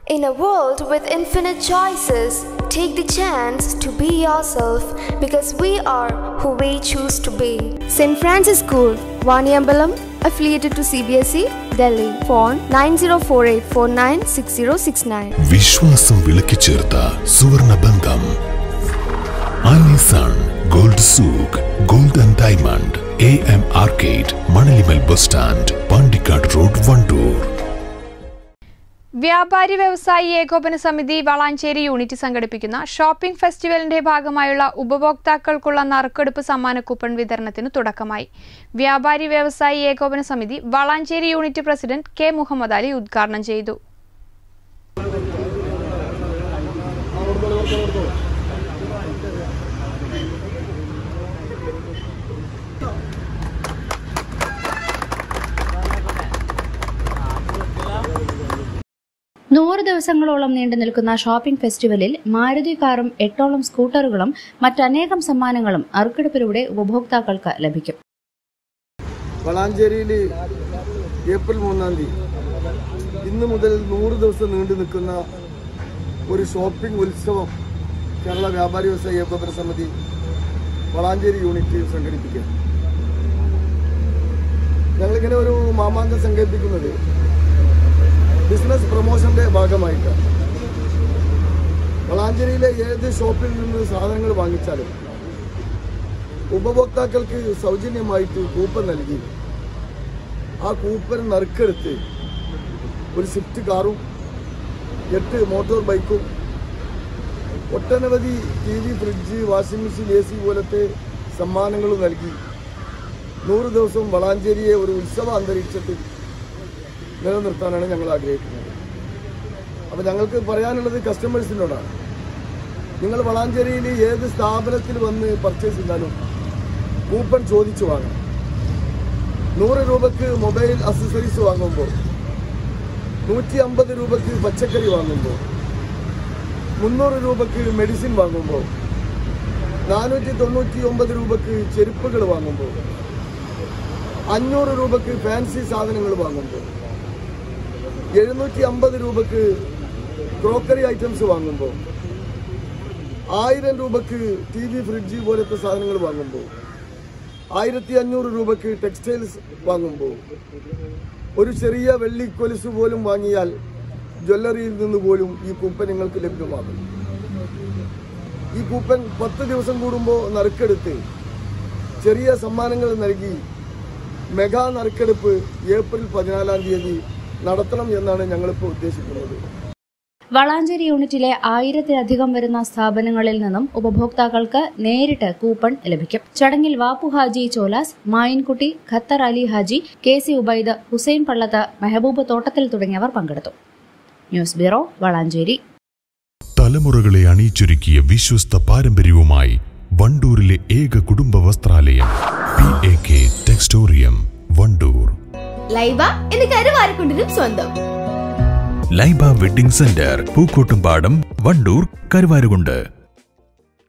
In a world with infinite choices, take the chance to be yourself because we are who we choose to be. St. Francis School, Vaniambalam, affiliated to CBSE, Delhi. Phone 9048496069. വിശ്വാസം വിളക്കിച്ചേർത്ത സുവർണ ബന്ധം Alison gold സൂക്ക് gold and diamond A M arcade മണലിമൽ bus stand Pandikkad road Wandoor വ്യാപാരി വ്യവസായി ഏകോപന സമിതി വളാഞ്ചേരി യൂണിറ്റ് സംഘടിപ്പിക്കുന്ന ഷോപ്പിംഗ് ഫെസ്റ്റിവലിന്റെ ഭാഗമായുള്ള ഉപഭോക്താക്കൾക്കുള്ള നറുക്കെടുപ്പ് സമ്മാന കൂപ്പൺ വിതരണത്തിന് തുടക്കമായി വ്യാപാരി വ്യവസായി ഏകോപന സമിതി Valanchery unit president K Muhammad Ali ഉദ്ഘാടനം ചെയ്തു നൂറ് ദിവസങ്ങളോളം നീണ്ടു നിൽക്കുന്ന ഷോപ്പിംഗ് ഫെസ്റ്റിവലിൽ മാരുതി കാറും എട്ടോളം സ്കൂട്ടറുകളും മറ്റനേകം സമ്മാനങ്ങളും അറുക്കെടുപ്പിലൂടെ ഉപഭോക്താക്കൾക്ക് ലഭിക്കും വളാഞ്ചേരിയിൽ ഏപ്രിൽ മൂന്നാം തീയതി ഇന്ന് മുതൽ നൂറ് ദിവസം നീണ്ടു നിൽക്കുന്ന ഒരു ഷോപ്പിംഗ് ഉത്സവം കേരള വ്യാപാരി വ്യവസായ ഏകോപന സമിതി വളാഞ്ചേരി യൂണിറ്റ് സംഘടിപ്പിക്കുക ഞങ്ങളിങ്ങനെ ഒരു മാമാങ്കം സംഘടിപ്പിക്കുന്നത് ബിസിനസ് പ്രൊമോഷന്റെ ഭാഗമായിട്ടാണ് വളാഞ്ചേരിയിലെ ഏത് ഷോപ്പിൽ നിന്ന് സാധനങ്ങൾ വാങ്ങിച്ചാലും ഉപഭോക്താക്കൾക്ക് സൗജന്യമായിട്ട് കൂപ്പൺ നൽകി ആ കൂപ്പൺ നറുക്കെടുത്ത് ഒരു സ്വിഫ്റ്റ് കാറും എട്ട് മോട്ടോർ ബൈക്കും ഒട്ടനവധി T V fridge washing machine A C പോലത്തെ സമ്മാനങ്ങളും നൽകി നൂറ് ദിവസം വളാഞ്ചേരിയെ ഒരു ഉത്സവ അന്തരീക്ഷത്തിൽ നിലനിർത്താനാണ് ഞങ്ങൾ ആഗ്രഹിക്കുന്നത് അപ്പോൾ ഞങ്ങൾക്ക് പറയാനുള്ളത് കസ്റ്റമേഴ്സിനോടാണ് നിങ്ങൾ വളാഞ്ചേരിയിൽ ഏത് സ്ഥാപനത്തിൽ വന്ന് പർച്ചേസ് ചെയ്താലും കൂപ്പൺ ചോദിച്ചു വാങ്ങണം നൂറ് രൂപക്ക് മൊബൈൽ അക്സസറീസ് വാങ്ങുമ്പോൾ നൂറ്റി അമ്പത് രൂപക്ക് പച്ചക്കറി വാങ്ങുമ്പോൾ മുന്നൂറ് രൂപക്ക് മെഡിസിൻ വാങ്ങുമ്പോൾ നാനൂറ്റി തൊണ്ണൂറ്റി ഒമ്പത് രൂപക്ക് ചെരുപ്പുകൾ വാങ്ങുമ്പോൾ അഞ്ഞൂറ് രൂപക്ക് ഫാൻസി സാധനങ്ങൾ വാങ്ങുമ്പോൾ എഴുന്നൂറ്റി അമ്പത് രൂപക്ക് ക്രോക്കറി ഐറ്റംസ് വാങ്ങുമ്പോൾ ആയിരം രൂപക്ക് ടി വി ഫ്രിഡ്ജ് പോലത്തെ സാധനങ്ങൾ വാങ്ങുമ്പോൾ ആയിരത്തി അഞ്ഞൂറ് രൂപക്ക് ടെക്സ്റ്റൈൽസ് വാങ്ങുമ്പോൾ ഒരു ചെറിയ വെള്ളി കൊലുസ് പോലും വാങ്ങിയാൽ ജ്വല്ലറിയിൽ നിന്ന് പോലും ഈ കൂപ്പൺ നിങ്ങൾക്ക് ലഭ്യമാകും ഈ കൂപ്പൺ പത്ത് ദിവസം കൂടുമ്പോൾ നറുക്കെടുത്ത് ചെറിയ സമ്മാനങ്ങൾ നൽകി മെഗാ നറുക്കെടുപ്പ് ഏപ്രിൽ പതിനാലാം തീയതി നടത്തണം എന്നാണ് ഞങ്ങളിപ്പോൾ ഉദ്ദേശിക്കുന്നത് വളാഞ്ചേരി യൂണിറ്റിലെ ആയിരത്തിലധികം വരുന്ന സ്ഥാപനങ്ങളിൽ നിന്നും ഉപഭോക്താക്കൾക്ക് നേരിട്ട് കൂപ്പൺ ലഭിക്കും ചടങ്ങിൽ Vappu Haji Cholas Mayinkutty Qatar Ali Haji K C Ubaid Hussain Pallath Mehboob Thottathil തുടങ്ങിയവർ പങ്കെടുത്തു ന്യൂസ് ബ്യൂറോ വളാഞ്ചേരി തലമുറകളെ അണിയിച്ചൊരുക്കിയ വിശ്വസ്ത പാരമ്പര്യവുമായി വണ്ടൂരിലെ ഏക കുടുംബ വസ്ത്രാലയം P A K textorium Wandoor Laiba എന്ന് കരുവാരക്കുണ്ടിനും സ്വന്തം ലൈബ വെഡിംഗ് സെന്റർ പൂക്കോട്ടുംപാടം വണ്ടൂർ കരുവാരുകുണ്ട്